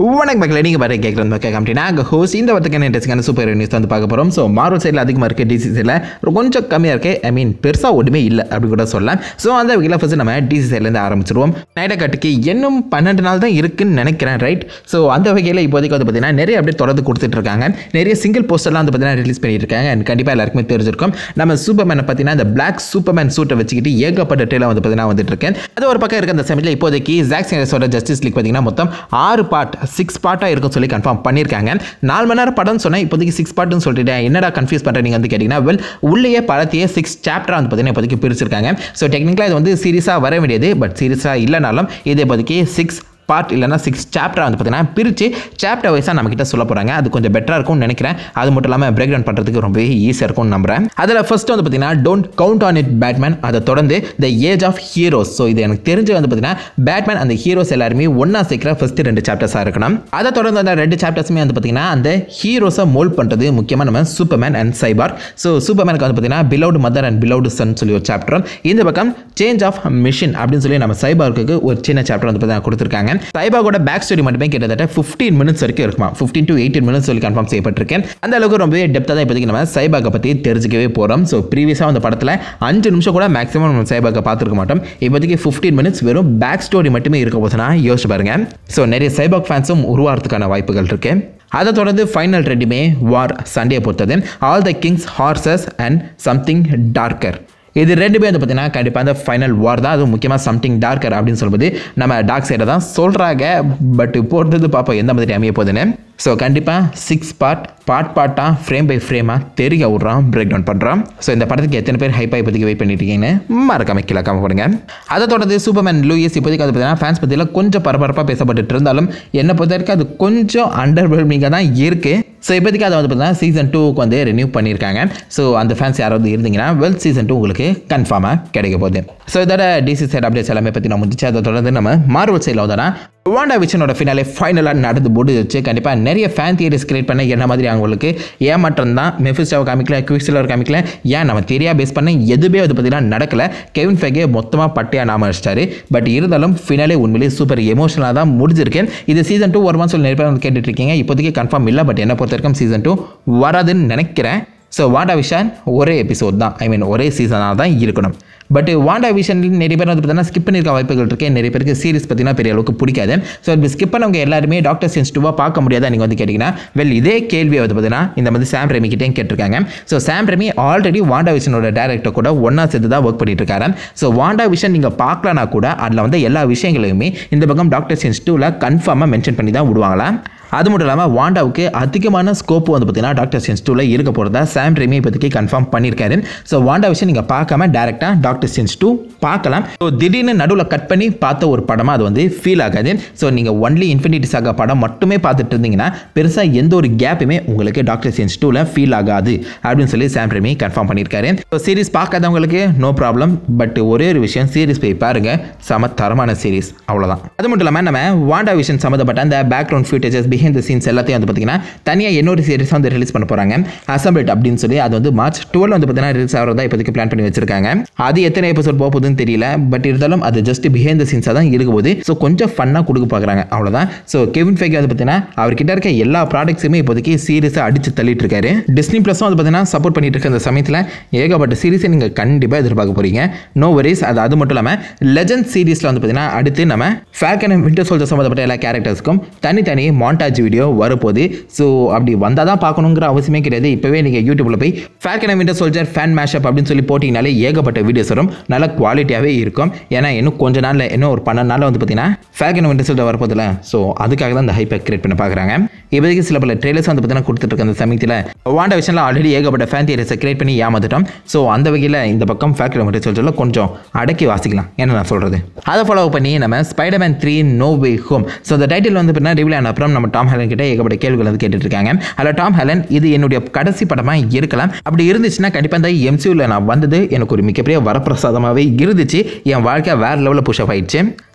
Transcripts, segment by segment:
வணக்கம் மக்களே நீங்கள் பாரு கேட்குறது கேட்க அப்படின்னா அங்கே ஹோஸ் இந்த வாரத்துக்கான இன்ட்ரெஸ்டிங்கான சூப்பர் நியூஸ் வந்து பார்க்க போகிறோம் ஸோ மார்வல் சைடில் அதிகமாக இருக்குது டிசி சைடில் கொஞ்சம் கம்மியாக இருக்குது ஐ மீன் பெருசாக ஒன்றுமே இல்லை அப்படி கூட சொல்லலாம் ஸோ அந்த வகையில் ஃபஸ்ட்டு நம்ம டிசி சைட்லேருந்து ஆரம்பிச்சிருவோம் நைட்டை கட்டுக்கு இன்னும் பன்னெண்டு நாள் தான் இருக்குன்னு நினைக்கிறேன் ரைட் ஸோ அந்த வகையில் இப்போதைக்கு வந்து பார்த்தீங்கன்னா நிறைய அப்படியே தொடர்ந்து கொடுத்துட்ருக்காங்க நிறைய சிங்கிள் போஸ்டர்லாம் வந்து பார்த்தீங்கன்னா ரிலீஸ் பண்ணிட்டு இருக்காங்க அண்ட் கண்டிப்பாக எல்லாருக்குமே தெரிஞ்சிருக்கும் நம்ம சூப்பர்மேனை பார்த்தீங்கன்னா இந்த பிளாக் சூப்பர்மேன் சூட்டை வச்சுக்கிட்டு ஏகப்பட்ட ட்ரெயிலாக வந்து பார்த்தீங்கன்னா வந்துட்டு இருக்கேன் அது ஒரு பக்கம் இருக்க அந்த சமயத்தில் இப்போதைக்கு ஜாக் சேனஸோட ஜஸ்டிஸ் லீக் பார்த்தீங்கன்னா மொத்தம் ஆறு பார்ட் சிக்ஸ் பார்ட்டாக இருக்கும்னு சொல்லி கன்ஃபார்ம் பண்ணியிருக்காங்க நாலு மணி நேரம் படம்னு சொன்னால் இப்போதைக்கு சிக்ஸ் பார்ட்னு சொல்லிட்டு என்னடா கன்ஃபியூஸ் பண்ணுறேன் நீங்கள் வந்து கேட்டிங்கன்னா வெல் உள்ளேயே படத்தையே சிக்ஸ் சாப்டராக வந்து பார்த்தீங்கன்னா இப்போதைக்கு பிரிச்சிருக்காங்க ஸோ டெக்னிக்கலாக இது வந்து சீரியஸாக வர வேண்டியது பட் சீரியஸாக இல்லைனாலும் இது இப்போதைக்கு சிக்ஸ் பார்ட் இல்லைனா சிக்ஸ் சாப்டர் வந்து பார்த்தீங்கன்னா பிரித்து சாப்டர் வைஸாக நம்மக்கிட்ட சொல்ல போகிறாங்க அது கொஞ்சம் பெட்டராக இருக்கும்னு நினைக்கிறேன் அது மட்டும் இல்லாமல் பிரேக் டவுன் பண்ணுறதுக்கு ரொம்பவே ஈஸியாக இருக்கும்னு நம்புறேன் அதில் ஃபர்ஸ்ட் வந்து பார்த்தீங்கன்னா don't count on it Batman அதை தொடர்ந்து the age of heroes so இது எனக்கு தெரிஞ்சு வந்து பார்த்தீங்கன்னா பேட்மேன் அந்த ஹீரோஸ் எல்லாருமே ஒன்றா சேர்க்கிற ஃபர்ஸ்ட் ரெண்டு சாப்டர்ஸாக இருக்கணும் அதை தொடர்ந்து அந்த ரெண்டு சாப்டர்ஸுமே வந்து பார்த்தீங்கன்னா அந்த ஹீரோஸை மோல்ட் பண்ணுறது முக்கியமாக நம்ம சூப்பர்மேன் அண்ட் சைபார் ஸோ சூப்பர்மேனுக்கு வந்து பார்த்தீங்கன்னா blood mother and blood son சொல்லி ஒரு சாப்டர் இந்த பக்கம் சேஞ்ச் ஆஃப் மிஷின் அப்படின்னு சொல்லி நம்ம சைபாருக்கு ஒரு சின்ன சாப்டர் வந்து பார்த்தீங்கன்னா கொடுத்துருக்காங்க சைபாகோட பேக் ஸ்டோரி மட்டுமே கிட்டத்தட்ட ஃபிஃப்டீன் மினிட்ஸ் வரைக்கும் இருக்குமா ஃபிஃப்டீன் டு எயிட்டீன் மினிட்ஸ் சொல்லி கன்ஃபார்ம் செய்யப்பட்டிருக்கேன் அந்த அளவுக்கு ரொம்பவே டெப்த்தாக தான் இப்போதைக்கு நம்ம சைபாக்கை பற்றி தெரிஞ்சுக்கவே போகிறோம் ஸோ ப்ரீவியஸாக அந்த படத்தில் அஞ்சு நிமிஷம் கூட மேக்ஸிமம் நம்ம சைபாக்கை பார்த்துருக்க மாட்டோம் இப்போதைக்கு ஃபிஃப்டீன் மினிட்ஸ் வெறும் பேக் ஸ்டோரி மட்டுமே இருக்க போதுனா யோசிச்சு பாருங்க ஸோ நிறைய சைபாக் ஃபேன்ஸும் உருவாகிறதுக்கான வாய்ப்புகள் இருக்கு அதை தொடர்ந்து ஃபைனல் ரெண்டுமே வார் சண்டையை பொறுத்தது all the kings horses and something darker இது ரெண்டுமே வந்து பார்த்தீங்கன்னா கண்டிப்பாக அந்த ஃபைனல் வார் தான் அதுவும் முக்கியமாக சம்திங் டார்க்கர் அப்படின்னு சொல்லும்போது நம்ம டார்க் சைடை தான் சொல்கிறாங்க பட் போடுறது பார்ப்போம் எந்த மாதிரி அமைய போகுதுன்னு ஸோ கண்டிப்பாக சிக்ஸ் பார்ட் பார்ட் பார்ட்டாக ஃப்ரேம் பை ஃப்ரேமாக தெரிய விட்றான் பிரேக் டவுன் பண்ணுறான் ஸோ இந்த படத்துக்கு எத்தனை பேர் ஹைப்பாக இப்போதைக்கு வெயிட் பண்ணிட்டு இருக்கீங்கன்னு மறக்காம கீழே காம போடுங்க அதை தொடர்ந்து சூப்பர்மேன் லூயிஸ் இப்போதைக்கு அது பார்த்தீங்கன்னா ஃபேன்ஸ் பற்றியில் கொஞ்சம் பரபரப்பாக பேசப்பட்டு இருந்தாலும் என்னை பொறுத்த வரைக்கும் அது கொஞ்சம் அண்டர் தான் இருக்குது ஸோ இப்போதைக்கு அதை வந்து பார்த்தீங்கன்னா சீசன் டூக்கு வந்து ரினியூ பண்ணியிருக்காங்க ஸோ அந்த ஃபேன்ஸ் யாராவது இருந்தீங்கன்னா வெல் சீசன் டூ உங்களுக்கு கன்ஃபார்மாக கிடைக்க போகுது ஸோ இதோட டிசி சைட் அப்டேட்ஸ் எல்லாமே பற்றி நான் முடிச்சு அதை தொடர்ந்து நம்ம மார்வல் சைடில் வந்தோன்னா வாண்டா விஷனோட ஃபினாலே ஃபைனலாக நடந்து முடிஞ்சிச்சு கண்டிப்பாக நிறைய ஃபேன் தியரிஸ் கிரியேட் பண்ண என்ன மாதிரி அவங்களுக்கு ஏமாற்றம் தான் மெஃபிஸ்டாவை காமிக்கல குவிக்ஸிலர் காமிக்கல ஏன் நம்ம தெரியா பேஸ் பண்ண எதுவுமே அது பார்த்தீங்கன்னா நடக்கல கெவின் ஃபேகே மொத்தமாக பட்டியாக நாம அடிச்சிட்டாரு பட் இருந்தாலும் ஃபினாலே உண்மையிலேயே சூப்பர் எமோஷனலாக தான் முடிஞ்சிருக்கு இது சீசன் டூ வருமானு சொல்லி நிறைய பேர் வந்து கேட்டுட்டு இருக்கீங்க இப்போதைக்கு கன்ஃபார்ம் இல்லை பட் என்ன பொறுத்த வரைக்கும் சீசன் டூ வராதுன்னு நினைக்கிறேன் ஸோ வாண்டா விஷன் ஒரே எபிசோட் தான் ஐ மீன் ஒரே சீசனாக தான் இருக்கணும் பட் வாண்டா விஷன் நிறைய பேர் வந்து பார்த்தீங்கன்னா ஸ்கிப் பண்ணியிருக்க வாய்ப்புகள் இருக்கு நிறைய பேருக்கு சீரிஸ் பார்த்தீங்கன்னா பெரிய அளவுக்கு பிடிக்காது ஸோ இப்போ ஸ்கிப் பண்ணவங்க எல்லாருமே டாக்டர் சென்சிட்டிவாக பார்க்க முடியாதா நீங்கள் வந்து கேட்டிங்கன்னா வெல் இதே கேள்வியை வந்து பார்த்தீங்கன்னா இந்த மாதிரி சாம் ரெமி கிட்டேயும் கேட்டிருக்காங்க so Sam Raimi already Wanda விஷனோட டேரக்டர் கூட ஒன்றா சேர்த்து தான் ஒர்க் பண்ணிட்டு இருக்காரு ஸோ வாண்டா விஷன் நீங்கள் பார்க்கலனா கூட அதில் வந்து எல்லா விஷயங்களையுமே இந்த பக்கம் டாக்டர் சென்சிட்டிவில் கன்ஃபார்மாக மென்ஷன் பண்ணி தான் விடுவாங்களா அது மட்டும் இல்லாமல் வாண்டாவுக்கு அதிகமான ஸ்கோப் வந்து பார்த்தீங்கன்னா டாக்டர் சென்ஸ் டூவில் இருக்க போகிறதா சாம் ரெமி இப்போதைக்கு கன்ஃபார்ம் பண்ணியிருக்காரு ஸோ வாண்டா விஷயம் நீங்கள் பார்க்காம டேரெக்டாக டாக்டர் சென்ஸ் டூ பார்க்கலாம் ஸோ திடீர்னு நடுவில் கட் பண்ணி பார்த்த ஒரு படமாக அது வந்து ஃபீல் ஆகாது ஸோ நீங்கள் ஒன்லி இன்ஃபினிட்டி சாகா படம் மட்டுமே பார்த்துட்டு இருந்தீங்கன்னா பெருசாக எந்த ஒரு கேப்புமே உங்களுக்கு டாக்டர் சென்ஸ் டூவில் ஃபீல் ஆகாது அப்படின்னு சொல்லி சாம் ரெமி கன்ஃபார்ம் பண்ணியிருக்காரு ஸோ சீரிஸ் பார்க்காதவங்களுக்கு நோ ப்ராப்ளம் பட் ஒரே ஒரு விஷயம் சீரிஸ் போய் பாருங்க செம தரமான சீரிஸ் அவ்வளோதான் அது மட்டும் இல்லாமல் நம்ம வாண்டா விஷன் சம்மந்தப்பட்ட அந்த background footages behind the scenes எல்லாத்தையும் வந்து பார்த்தீங்கன்னா தனியாக இன்னொரு சீரிஸ் வந்து ரிலீஸ் பண்ண போகிறாங்க அசம்பிள் அப்படின்னு சொல்லி அது வந்து மார்ச் டுவெல் வந்து பார்த்தீங்கன்னா ரிலீஸ் ஆகிறதா இப்போதைக்கு பிளான் பண்ணி வச்சிருக்காங்க அது எத்தனை எபிசோட் போக போகுதுன்னு தெரியல பட் இருந்தாலும் அது ஜஸ்ட் பிஹைண்ட் த சீன்ஸாக தான் இருக்க போது ஸோ கொஞ்சம் ஃபன்னாக கொடுக்க பார்க்குறாங்க அவ்வளோதான் ஸோ கெவின் ஃபேக் வந்து பார்த்தீங்கன்னா அவர்கிட்ட இருக்க எல்லா ப்ராடக்ட்ஸுமே இப்போதைக்கு சீரிஸாக அடிச்சு தள்ளிட்டு இருக்காரு டிஸ்னி ப்ளஸும் வந்து பார்த்தீங்கன்னா சப்போர்ட் பண்ணிட்டு இருக்க அந்த சமயத்தில் ஏகப்பட்ட சீரிஸை நீங்கள் கண்டிப்பாக எதிர்பார்க்க போறீங்க நோ வரிஸ் அது அது மட்டும் இல்லாமல் லெஜண்ட் சீரிஸில் வந்து பார்த்தீங்கன்னா அடுத்து நம்ம ஃபேக்கன் விண்டர் சோல்ஜர் சம்மந்தப்பட்ட எல்லா கேரக்டர்ஸ்க்கும் தனித்தனி மாண்டாஜ் வீடியோ வரப்போகுது ஸோ அப்படி வந்தால் தான் பார்க்கணுங்கிற அவசியமே கிடையாது இப்போவே நீங்கள் யூடியூப்பில் போய் Falcon Winter Soldier fan mashup அப்படின்னு சொல்லி போட்டிங்கனாலே ஏகப்பட்ட வீடியோஸ் வரும் நல்ல குவாலிட்டியாகவே இருக்கும் ஏன்னா இன்னும் கொஞ்ச நாளில் இன்னும் ஒரு பன்னெண்டு நாளில் வந்து பார்த்தீங்கன்னா ஃபேக்கன் விண்டர் சோல்ஜர் வரப்போதில்ல ஸோ அதுக்காக தான் இந்த ஹைப்பை கிரியேட் பண்ண பார்க்குறாங்க இப்போதைக்கு சில பல ட்ரெயிலர்ஸ் வந்து பார்த்தீங்கன்னா கொடுத்துட்டு இருக்க அந்த சமயத்தில் வாண்டா விஷனில் ஆல்ரெடி ஏகப்பட்ட ஃபேன் தியரிஸை கிரியேட் பண்ணி ஏமாந்துட்டோம் ஸோ அந்த வகையில் இந்த பக்கம் ஃபேக்டரி மட்டும் சொல்ல கொஞ்சம் அடக்கி வாசிக்கலாம் என்ன நான் சொல்கிறது அதை ஃபாலோ பண்ணி நம்ம Spiderman three no way home so அந்த டைட்டில் வந்து பார்த்தீங்கன்னா ரிவீல் ஆன அப்புறம் நம்ம டாம் ஹேலன் கிட்ட ஏகப்பட்ட கேள்விகள் வந்து கேட்டுட்டு இருக்காங்க அதில் டாம் ஹேலன் இது என்னுடைய கடைசி படமாக இருக்கலாம் அப்படி இருந்துச்சுன்னா கண்டிப்பாக இந்த எம்சியூவில் நான் வந்தது எனக்கு ஒரு மிகப்பெரிய வரப்பிரசாதமாகவே இருந்துச்சு என் வாழ்க்கை வேறு லெவலில் புஷ் அப் ஆயிடுச்சு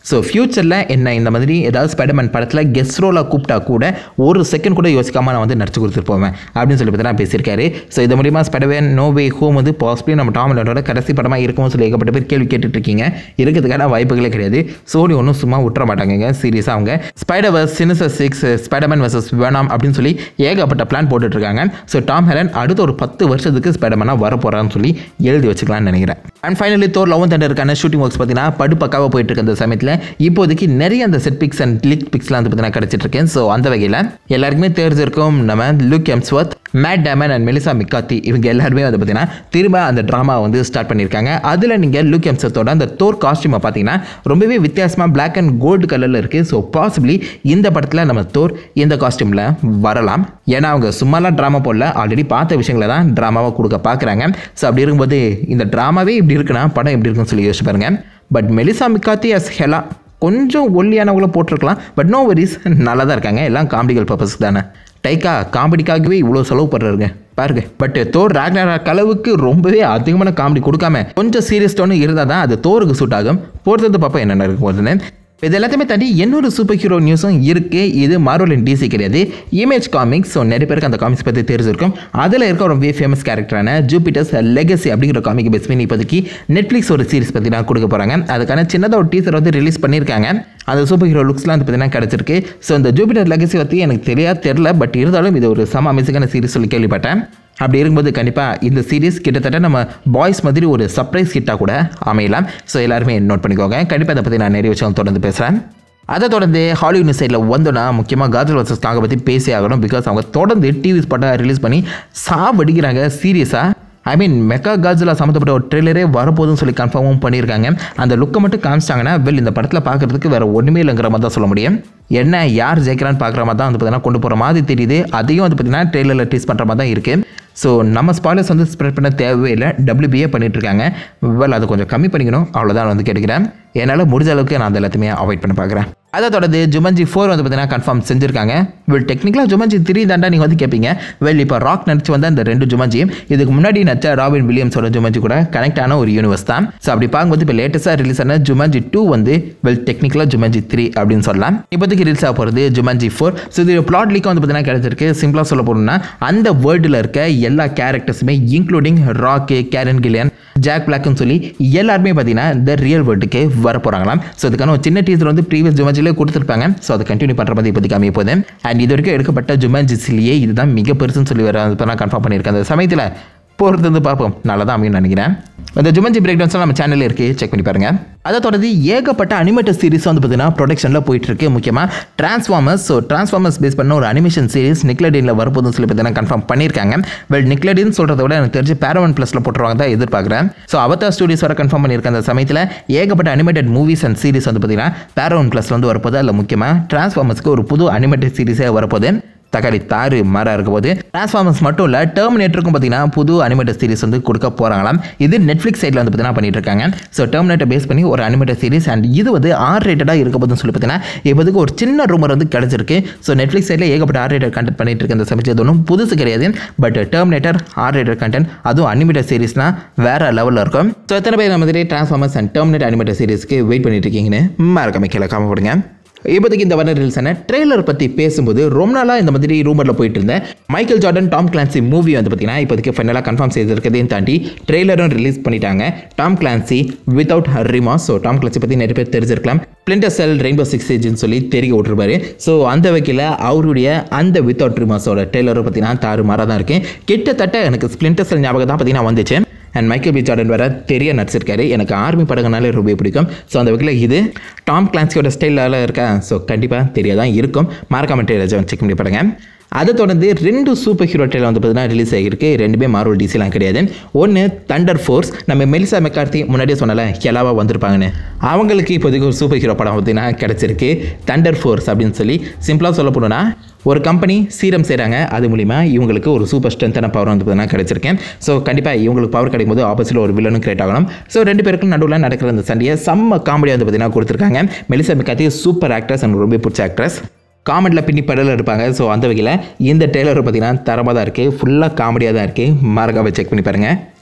ஸோ ஃப்யூச்சரில் என்ன இந்த மாதிரி ஏதாவது ஸ்பைடர்மேன் படத்தில் கெஸ்ட் ரோலாக கூப்பிட்டா கூட ஒரு செகண்ட் கூட யோசிக்காமல் நான் வந்து நடிச்சு கொடுத்துட்டு போவேன் அப்படின்னு சொல்லி பார்த்தீங்கன்னா பேசியிருக்காரு ஸோ இது மூலிமா ஸ்பைடர்மேன் நோ வே ஹோம் வந்து பாசிபிளி நம்ம டாம் ஹாலண்டோட கடைசி படமாக இருக்கும்னு சொல்லி ஏகப்பட்ட பேர் கேள்வி கேட்டுட்டு இருக்கீங்க இருக்கிறதுக்கான வாய்ப்புகளே கிடையாது சோனி ஒன்றும் சும்மா விட்டுற மாட்டாங்க சீரியஸாக அவங்க spider verse sinister six Spiderman versus வேணாம் அப்படின்னு சொல்லி ஏகப்பட்ட பிளான் போட்டுட்டு இருக்காங்க ஸோ டாம் ஹேலன் அடுத்த ஒரு பத்து வருஷத்துக்கு ஸ்பைடர்மேனாக வர போகிறான்னு சொல்லி எழுதி வச்சுக்கலாம்னு நினைக்கிறேன் அண்ட் ஃபைனலி தோர் லவன் தண்டருக்கான ஷூட்டிங் ஒர்க்ஸ் பார்த்தீங்கன்னா படுப்பக்காவாக போயிட்டு இருக்க அந்த சமயத்தில் இப்போதைக்கு நிறைய அந்த செட் பிக்ஸ் அண்ட் லீக் பிக்ஸ்லாம் வந்து பார்த்தீங்கன்னா கிடச்சிட்டு இருக்கேன் ஸோ அந்த வகையில் எல்லாருக்குமே தெரிஞ்சிருக்கும் நம்ம Luke Hemsworth Matt Damon and Melissa McCarthy இவங்க எல்லாருமே வந்து பார்த்தீங்கன்னா திரும்ப அந்த ட்ராமா வந்து ஸ்டார்ட் பண்ணியிருக்காங்க அதில் நீங்கள் லுக் எம்ஸ்வர்த்தோட அந்த தோர் காஸ்டியூமை பார்த்தீங்கன்னா ரொம்பவே வித்தியாசமாக பிளாக் அண்ட் கோல்டு கலரில் இருக்குது ஸோ பாசிபிளி இந்த படத்தில் நம்ம தோர் இந்த காஸ்டியூமில் வரலாம் ஏன்னா அவங்க சும்மாலாம் ட்ராமா போடல ஆல்ரெடி பார்த்த விஷயங்களை தான் ட்ராமாவாக கொடுக்க பார்க்குறாங்க ஸோ அப்படி இருக்கும்போது இந்த ட்ராமாவே இப்படி இருக்குன்னா படம் எப்படி இருக்குன்னு சொல்லி யோசிச்சு பாருங்க but Melissa McCarthy as Hela கொஞ்சம் ஒல்லியானவங்கள போட்டிருக்கலாம் பட் நோ வரிஸ் நல்லா தான் இருக்காங்க எல்லாம் காமெடிகள் பர்பஸ்க்கு தானே டைக்கா காமெடிக்காகவே இவ்வளோ செலவு பண்ணுறாருங்க பாருங்க பட் தோர் ராக்னாராக் அளவுக்கு ரொம்பவே அதிகமான காமெடி கொடுக்காம கொஞ்சம் சீரியஸ் டோனு இருந்தால் தான் அது தோருக்கு சூட் ஆகும் பொறுத்தது பார்ப்போம் என்னென்ன இருக்கும் போதுன்னு இது எல்லாத்தையுமே தாண்டி இன்னொரு சூப்பர் ஹீரோ நியூஸும் இருக்குது இது மார்வலின் டிசி கிடையாது இமேஜ் காமிக்ஸ் ஸோ நிறைய பேருக்கு அந்த காமிக்ஸ் பற்றி தெரிஞ்சிருக்கும் அதில் இருக்க ரொம்ப ஃபேமஸ் கேரக்டரான ஜூபிட்டர்ஸ் லெகசி அப்படிங்கிற காமிக் பேஸ் பண்ணி இப்போதைக்கு நெட்ஃப்ளிக்ஸ் ஒரு சீரிஸ் பற்றி நான் கொடுக்க போகிறாங்க அதுக்கான சின்னதாக ஒரு டீசர் வந்து ரிலீஸ் பண்ணியிருக்காங்க அந்த சூப்பர் ஹீரோ லுக்ஸ்லாம் வந்து பார்த்தீங்கன்னா கிடச்சிருக்கு ஸோ இந்த ஜூபிட்டர் லெகசி பற்றி எனக்கு தெரியாது தெரில பட் இருந்தாலும் இது ஒரு சம அமேசிங்கான சீரிஸ் சொல்லி கேள்விப்பட்டேன் அப்படி இருக்கும்போது கண்டிப்பாக இந்த சீரிஸ் கிட்டத்தட்ட நம்ம பாய்ஸ் மாதிரி ஒரு சர்ப்ரைஸ் ஹிட்டாக கூட அமையலாம் ஸோ எல்லாருமே நோட் பண்ணிக்கோங்க கண்டிப்பாக இதை பற்றி நான் நிறைய விஷயம் தொடர்ந்து பேசுகிறேன் அதை தொடர்ந்து ஹாலிவுட் சைடில் வந்தோன்னா முக்கியமாக காஜல் வர்சஸ் காங்க பற்றி பேசி ஆகணும் பிகாஸ் அவங்க தொடர்ந்து டிவி ஸ்பாட்டை ரிலீஸ் பண்ணி சாவடிக்கிறாங்க சீரியஸாக ஐ மீன் மெக்கா காஜில் சம்மந்தப்பட்ட ஒரு ட்ரெய்லரே வரப்போகுதுன்னு சொல்லி கன்ஃபார்மும் பண்ணியிருக்காங்க அந்த லுக்கை மட்டும் காமிச்சிட்டாங்கன்னா வெல் இந்த படத்தில் பார்க்குறதுக்கு வேறு ஒன்றுமே இல்லைங்கிற மாதிரி தான் சொல்ல முடியும் என்ன யார் ஜெயிக்கிறான்னு பார்க்குற மாதிரி தான் வந்து பார்த்தீங்கன்னா கொண்டு போகிற மாதிரி தெரியுது அதையும் வந்து பார்த்தீங்கன்னா ட்ரெய்லரில் டீஸ் பண்ணுற மாதிரி தான் இருக்குது ஸோ நம்ம ஸ்பாய்லர்ஸ் வந்து ஸ்ப்ரெட் பண்ண தேவையே இல்லை டபிள்யூபிஏ பண்ணிட்டு இருக்காங்க வெல் அதை கொஞ்சம் கம்மி பண்ணிக்கணும் அவ்வளோதான் வந்து கேட்டுக்கிறேன் என்னால் முடிஞ்ச அளவுக்கு நான் அந்த எல்லாத்தையுமே அவாய்ட் பண்ண பார்க்குறேன் அதை தொடர்ந்து ஜுமஞ்சி ஃபோர் வந்து பார்த்தீங்கன்னா கன்ஃபார்ம் செஞ்சிருக்காங்க வெல் டெக்னிக்கலாக ஜுமஞ்சி த்ரீ தாண்டா நீங்கள் வந்து கேட்பீங்க வெல் இப்போ ராக் நடிச்சு வந்த அந்த ரெண்டு ஜுமஞ்சியும் இதுக்கு முன்னாடி நடிச்ச ராபின் வில்லியம்ஸோட ஜுமஞ்சி கூட கனெக்ட் ஆன ஒரு யூனிவர்ஸ் தான் ஸோ அப்படி பார்க்கும்போது இப்போ லேட்டஸ்ட்டாக ரிலீஸ் ஆன ஜுமஞ்சி டூ வந்து வெல் டெக்னிக்கலாக ஜுமஞ்சி த்ரீ அப்படின்னு சொல்லலாம் இப்போதைக்கு ரிலீஸ் ஆக போகிறது ஜுமஞ்சி ஃபோர் ஸோ இது பிளாட் லீக் வந்து பார்த்தீங்கன்னா கிடைச்சிருக்கு சிம்பிளாக சொல்ல போகணும்னா அந்த வேர்ல்டில் இருக்க எல்லா கேரக்டர்ஸுமே including Rock Karen Gillan Jack பிளாக்னு சொல்லி எல்லாருமே பார்த்தீங்கன்னா இந்த ரியல் வேர்ல்டுக்கு வர போகிறாங்களாம் ஸோ அதுக்கான ஒரு சின்ன டீசர் வந்து ப்ரீவியஸ் ஜுமஞ்சிலே கொடுத்துருப்பாங்க ஸோ அதை கண்டினியூ பண்ணுற மாதிரி இப்போதைக்கு அமைய போகுது அண்ட் இது வரைக்கும் எடுக்கப்பட்ட ஜுமஞ்சிஸ்லேயே இதுதான் மிக பெருசுன்னு சொல்லி வர இப்போ நான் கன்ஃபார்ம் பண்ணியிருக்கேன் அந்த சமயத்தில் போகிறது வந்து பார்ப்போம் நல்லா தான் அமையும் நினைக்கிறேன் இந்த ஜுமஞ்சி பிரேக் டவுன்ஸ்லாம் நம்ம சேனலில் இருக்குது செக் பண்ணி பாருங்க அதை தொடர்ந்து ஏகப்பட்ட அனிமேட்டட் சீரிஸ் வந்து பார்த்தீங்கன்னா ப்ரொடக்ஷனில் போயிட்டு இருக்கு முக்கியமாக டிரான்ஸ்ஃபார்மர்ஸ் ஸோ டிரான்ஸ்ஃபார்மர்ஸ் பேஸ் பண்ண ஒரு அனிமேஷன் சீரிஸ் நிக்லடினில் வரப்போகுதுன்னு சொல்லி பார்த்தீங்கன்னா கன்ஃபார்ம் பண்ணியிருக்காங்க வெல் நிக்லடின் சொல்கிறத விட எனக்கு தெரிஞ்சு பேரவன் ப்ளஸில் போட்டுருவாங்க தான் எதிர்பார்க்குறேன் ஸோ அவதார் ஸ்டூடியோஸ் வர கன்ஃபார்ம் பண்ணியிருக்க அந்த சமயத்தில் ஏகப்பட்ட அனிமேட்டட் மூவிஸ் அண்ட் சீரிஸ் வந்து பார்த்தீங்கன்னா பேரவன் ப்ளஸில் வந்து வரப்போகுது அதில் முக்கியமாக டிரான்ஸ்ஃபார்மர்ஸ்க்கு ஒரு புது அனிமேட்டட் சீரிஸே வரப்போகுது தக்காளி தாறு மரம் இருக்க போது டிரான்ஸ்ஃபார்மர்ஸ் மட்டும் இல்லை டெர்மினேட்டருக்கும் பார்த்தீங்கன்னா புது அனிமேட்டட் சீரிஸ் வந்து கொடுக்க போகிறாங்களாம் இது நெட்ஃப்ளிக்ஸ் சைடில் வந்து பார்த்தீங்கன்னா பண்ணிட்டு இருக்காங்க ஸோ டெர்மினேட்டர் பேஸ் பண்ணி ஒரு அனிமேட்டட் சீரிஸ் அண்ட் இது வந்து ஆர் ரேட்டடாக இருக்க போதுன்னு சொல்லி பார்த்தீங்கன்னா இப்போதுக்கு ஒரு சின்ன ரூமர் வந்து கிடச்சிருக்கு ஸோ நெட்ஃப்ளிக்ஸ் சைடில் ஏகப்பட்ட ஆர் ரேட்டர் கண்டென்ட் பண்ணிட்டு இருக்க இந்த சமைச்சது ஒன்றும் புதுசு கிடையாது but Terminator R rated content அதுவும் அனிமேட்டட் சீரிஸ்னால் வேற லெவலில் இருக்கும் ஸோ எத்தனை பேர் நம்ம டிரான்ஸ்ஃபார்மர்ஸ் அண்ட் டெர்மினேட் அனிமேட்டட் சீரிஸ்க்கு வெயிட் பண்ணிட்டு இருக்கீங்கன்னு மறக்காம கீழே காம போடுங்க இப்போதைக்கு இந்த வாரம் ரிலீஸ் ஆன ட்ரெய்லர் பற்றி பேசும்போது ரொம்ப நாளாக இந்த மாதிரி ரூமரில் போயிட்டு இருந்தேன் Michael Jordan Tom Clancy movie வந்து பார்த்தீங்கன்னா இப்போதைக்கு ஃபைனலாக கன்ஃபார்ம் செய்திருக்கதையும் தாண்டி ட்ரெய்லரும் ரிலீஸ் பண்ணிட்டாங்க Tom Clancy without remorse so Tom Clancy பற்றி நிறைய பேர் தெரிஞ்சிருக்கலாம் ஸ்பிளிண்டர் செல் ரெயின்போ சிக்ஸ் ஏஜ்னு சொல்லி தெரிய விட்டுருப்பாரு ஸோ அந்த வகையில் அவருடைய அந்த வித்தவுட் ரிமாஸோட ட்ரெய்லரை பார்த்தீங்கன்னா தாறு மாறாக தான் இருக்கேன் கிட்டத்தட்ட எனக்கு ஸ்பிளிண்டர் செல் ஞாபகம் தான் பார்த்தீங்கன்னா வந்துச்சு அண்ட் மைக்கேல் பி ஜார்டன் வேற தெரிய நடிச்சிருக்காரு எனக்கு ஆர்மி படங்கனாலே ரொம்ப பிடிக்கும் ஸோ அந்த வகையில் இது டாம் கிளான்சியோட ஸ்டைலில் இருக்கா ஸோ கண்டிப்பாக தெரியாதான் இருக்கும் மறக்காம ட்ரெயிலர் செக் பண்ணி படங்க அதை தொடர்ந்து ரெண்டு சூப்பர் ஹீரோ ட்ரெயிலர் வந்து பார்த்தீங்கன்னா ரிலீஸ் ஆகிருக்கு ரெண்டுமே மார்வல் டிசிலாம் கிடையாது ஒன்று தண்டர் ஃபோர்ஸ் நம்ம மெலிசா மெக்கார்த்தி முன்னாடியே சொன்னல எல்லாவா வந்திருப்பாங்கன்னு அவங்களுக்கு இப்போதைக்கு ஒரு சூப்பர் ஹீரோ படம் பார்த்தீங்கன்னா கிடச்சிருக்கு தண்டர் ஃபோர்ஸ் அப்படின்னு சொல்லி சிம்பிளாக சொல்ல போனோன்னா ஒரு கம்பெனி சீரம் செய்கிறாங்க அது மூலிமா இவங்களுக்கு ஒரு சூப்பர் ஸ்ட்ரென்த்தான பவர் வந்து பார்த்தீங்கன்னா கிடைச்சிருக்கேன் ஸோ கண்டிப்பாக இவங்களுக்கு பவர் கிடைக்கும் போது ஆப்போசிட்டில் ஒரு வில்லனும் கிரியேட் ஆகணும் ஸோ ரெண்டு பேருக்கும் நடுவில் நடக்கிற அந்த சண்டையை செம்ம காமெடியாக வந்து பார்த்தீங்கன்னா கொடுத்துருக்காங்க மெலிசா மிக்காத்தி சூப்பர் ஆக்ட்ரஸ் எனக்கு ரொம்ப பிடிச்ச ஆக்ட்ரஸ் காமெடியில் பின்னி படல இருப்பாங்க ஸோ அந்த வகையில் இந்த ட்ரெய்லர் பார்த்தீங்கன்னா தரமாக தான் இருக்குது ஃபுல்லாக காமெடியாக தான் இருக்குது மறக்காம செக் பண்ணி பாருங்கள்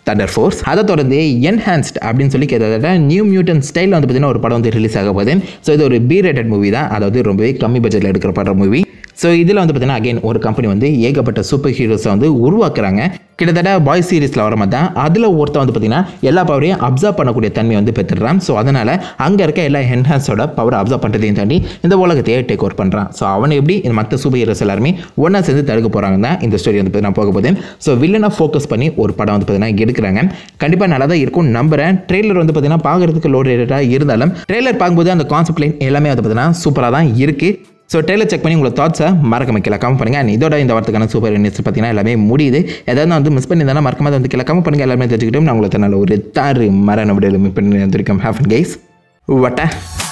தண்டர் ஃபோர்ஸ் அதை தொடர்ந்து என்ஹான்ஸ்ட் அப்படின்னு சொல்லி கிட்டத்தட்ட நியூ மியூட்டன் ஸ்டைலில் வந்து பார்த்தீங்கன்னா ஒரு படம் வந்து ரிலீஸ் ஆக போகுது ஸோ இது ஒரு பி ரேட்டட் மூவி தான் அதாவது ரொம்பவே கம்மி பட்ஜெட்டில் எடுக்கிற படம் மூவி ஸோ இதில் வந்து பார்த்தீங்கன்னா அகைன் ஒரு கம்பெனி வந்து ஏகப்பட்ட சூப்பர் ஹீரோஸை வந்து உருவாக்குறாங்க கிட்டத்தட்ட பாய் சீரிஸில் வர மாதிரி தான் அதில் ஒருத்தன் வந்து பார்த்தீங்கன்னா எல்லா பவரையும் அப்சர்வ் பண்ணக்கூடிய தன்மை வந்து பெற்றுடுறான் ஸோ அதனால் அங்கே இருக்க எல்லா என்ஹான்ஸோட பவரை அப்சர்வ் பண்ணுறதையும் தாண்டி இந்த உலகத்தையே டேக் ஓவர் பண்ணுறான் ஸோ அவனை எப்படி இந்த மற்ற சூப்பர் ஹீரோஸ் எல்லாருமே ஒன்றா சேர்ந்து தடுக்க போகிறாங்க தான் இந்த ஸ்டோரி வந்து பார்த்தீங்கன்னா போக போகுது ஸோ வில்லனை ஃபோக்கஸ் பண்ணி ஒரு படம் வந்து பார்த்தீங்கன்னா எடுக்கிறாங்க கண்டிப்பாக நல்லா தான் இருக்கும் நம்புறேன் ட்ரெய்லர் வந்து பார்த்தீங்கன்னா பார்க்குறதுக்கு லோ ரேட்டடாக இருந்தாலும் ட்ரெய்லர் பார்க்கும்போது அந்த கான்செப்ட் லைன் எல்லாமே வந்து பார்த்தீங்கன்னா சூப்பராக தான் இருக்குது ஸோ ட்ரெயிலர் செக் பண்ணி உங்களை தாட்ஸை மறக்க வைக்கல கமெண்ட் பண்ணுங்க And இதோட இந்த வாரத்துக்கான சூப்பர் நியூஸ் பார்த்தீங்கன்னா எல்லாமே முடியுது ஏதாவது நான் வந்து மிஸ் பண்ணியிருந்தேன்னா மறக்காம அதை வந்து கீழே கமெண்ட் பண்ணுங்க எல்லாமே தெரிஞ்சுக்கிட்டோம் நான் உங்களுக்கு நல்ல ஒரு தாறு மரண விடையில் மீட் பண்ணி வந்திருக்கேன் ஹேஃபன் கைஸ் வட்ட